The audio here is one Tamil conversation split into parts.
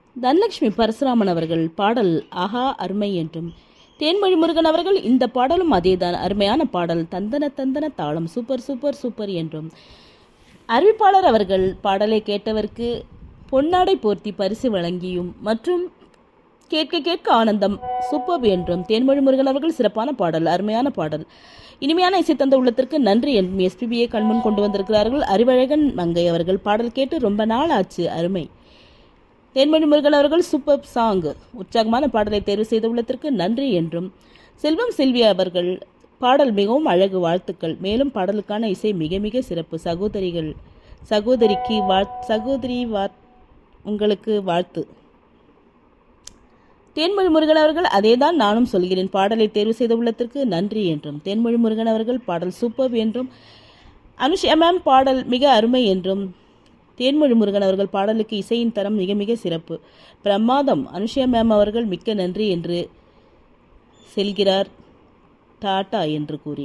தனலட்சுமி பரசுராமன் அவர்கள் பாடல் ஆஹா அருமை என்றும் தேன்மொழி முருகன் அவர்கள் இந்த பாடலும் அதேதான் அருமையான பாடல் தந்தன தந்தன தாளம் சூப்பர் சூப்பர் சூப்பர் என்றும் அறிவிப்பாளர் அவர்கள் பாடலை கேட்டவருக்கு பொன்னாடை போர்த்தி பரிசு வழங்கியும் மற்றும் கேட்க கேட்க ஆனந்தம் சூப்பர் என்றும் தேன்மொழி முருகன் அவர்கள் சிறப்பான பாடல் அருமையான பாடல் இனிமையான இசை தந்த உள்ளத்திற்கு நன்றி என்றும் எஸ்பிபியை கண்முன் கொண்டு வந்திருக்கிறார்கள் அறிவழகன் மங்கை அவர்கள் பாடல் கேட்டு ரொம்ப நாள் ஆச்சு அருமை தேன்மொழி முருகன் அவர்கள் சூப்பர் சாங் உற்சாகமான பாடலை தேர்வு செய்த உள்ளத்திற்கு நன்றி என்றும் செல்வம் செல்வி அவர்கள் பாடல் மிகவும் அழகு வாழ்த்துக்கள் மேலும் பாடலுக்கான இசை மிக மிக சிறப்பு சகோதரிகள் சகோதரிக்கு வாழ் சகோதரி வா உங்களுக்கு வாழ்த்து தேன்மொழி முருகன் அவர்கள் அதேதான் நானும் சொல்கிறேன் பாடலை தேர்வு செய்த உள்ளத்திற்கு நன்றி என்றும் தேன்மொழி முருகன் அவர்கள் பாடல் சூப்பர் என்றும் அனுஷா மேம் பாடல் மிக அருமை என்றும் தேன்மொழி முருகன் அவர்கள் பாடலுக்கு இசையின் தரம் மிக மிக சிறப்பு பிரமாதம் அனுஷா மேம் அவர்கள் மிக்க நன்றி என்று செல்கிறார் டாடா என்று கூறி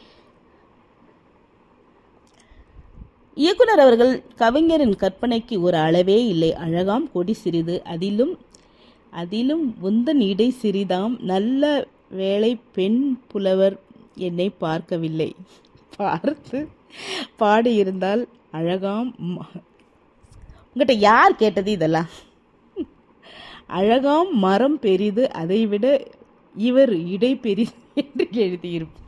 இயக்குனர் அவர்கள் கவிஞரின் கற்பனைக்கு ஒரு அளவே இல்லை அழகாம் கொடி சிறிது அதிலும் அதிலும் உந்தன் இடை சிறிதாம் நல்ல வேளை பெண் புலவர் என்னை பார்க்கவில்லை பார்த்து பாடியிருந்தால் அழகாம் ம- உங்கள்கிட்ட யார் கேட்டது இதெல்லாம் அழகாம் மரம் பெரிது அதைவிட இவர் இடை பெரிது என்று எழுதியிருப்பார்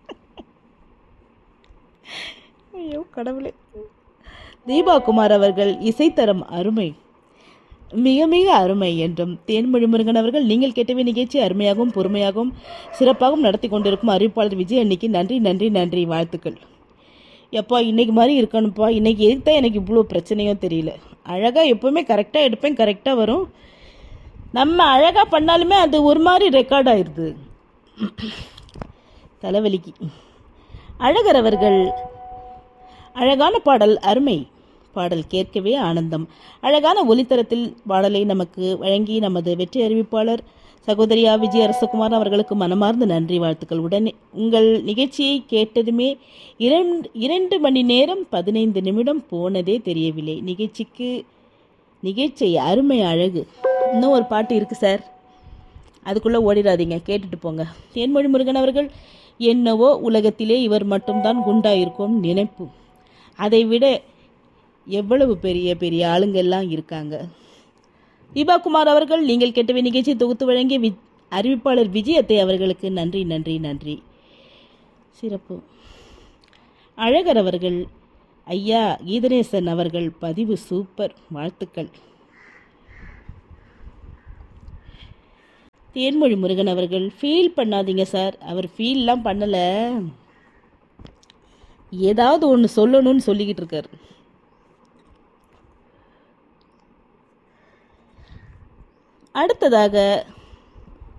ஐயோ கடவுளே தீபா குமார் அவர்கள் இசைத்தரம் அருமை மிக மிக அருமை என்றும் தேன்மொழி முருகன் அவர்கள் நீங்கள் கேட்டவே நிகழ்ச்சி அருமையாகவும் பொறுமையாகவும் சிறப்பாகவும் நடத்தி கொண்டிருக்கும் அறிவிப்பாளர் விஜய் அன்னைக்கு நன்றி நன்றி நன்றி வாழ்த்துக்கள் எப்பா இன்னைக்கு மாதிரி இருக்கணும்ப்பா இன்னைக்கு எதுக்கு தான் எனக்கு இவ்வளோ பிரச்சனையோ தெரியல அழகாக எப்போவுமே கரெக்டாக எடுப்பேன் கரெக்டாக வரும் நம்ம அழகாக பண்ணாலுமே அது ஒரு மாதிரி ரெக்கார்ட் ஆயிடுது தலைவலிக்கு அழகர் அவர்கள் அழகான பாடல் அருமை பாடல் கேட்கவே ஆனந்தம் அழகான ஒலித்தரத்தில் பாடலை நமக்கு வழங்கி நமது வெற்றி அறிவிப்பாளர் சகோதரியா விஜய் அரசகுமார் அவர்களுக்கு மனமார்ந்த நன்றி வாழ்த்துக்கள் உடனே உங்கள் நிகழ்ச்சியை கேட்டதுமே இரண்டு இரண்டு மணி நேரம் பதினைந்து நிமிடம் போனதே தெரியவில்லை நிகழ்ச்சிக்கு நிகழ்ச்சி அருமை அழகு இன்னும் ஒரு பாட்டு இருக்கு சார் அதுக்குள்ளே ஓடிடாதீங்க கேட்டுட்டு போங்க தேன்மொழி முருகன் அவர்கள் என்னவோ உலகத்திலே இவர் மட்டும்தான் குண்டா இருக்கும் நினைப்பு அதை விட எவ்வளவு பெரிய பெரிய ஆளுங்க எல்லாம் இருக்காங்க தீபா குமார் அவர்கள் நீங்கள் கேட்டவை நிகழ்ச்சி தொகுத்து வழங்கிய வி அறிவிப்பாளர் விஜயத்தை அவர்களுக்கு நன்றி நன்றி நன்றி சிறப்பு அழகர் அவர்கள் ஐயா கீதநேசன் அவர்கள் பதிவு சூப்பர் வாழ்த்துக்கள் தேன்மொழி முருகன் அவர்கள் ஃபீல் பண்ணாதீங்க சார் அவர் ஃபீல்லாம் பண்ணலை ஏதாவது ஒன்று சொல்லணும்னு சொல்லிக்கிட்டு இருக்காரு அடுத்ததாக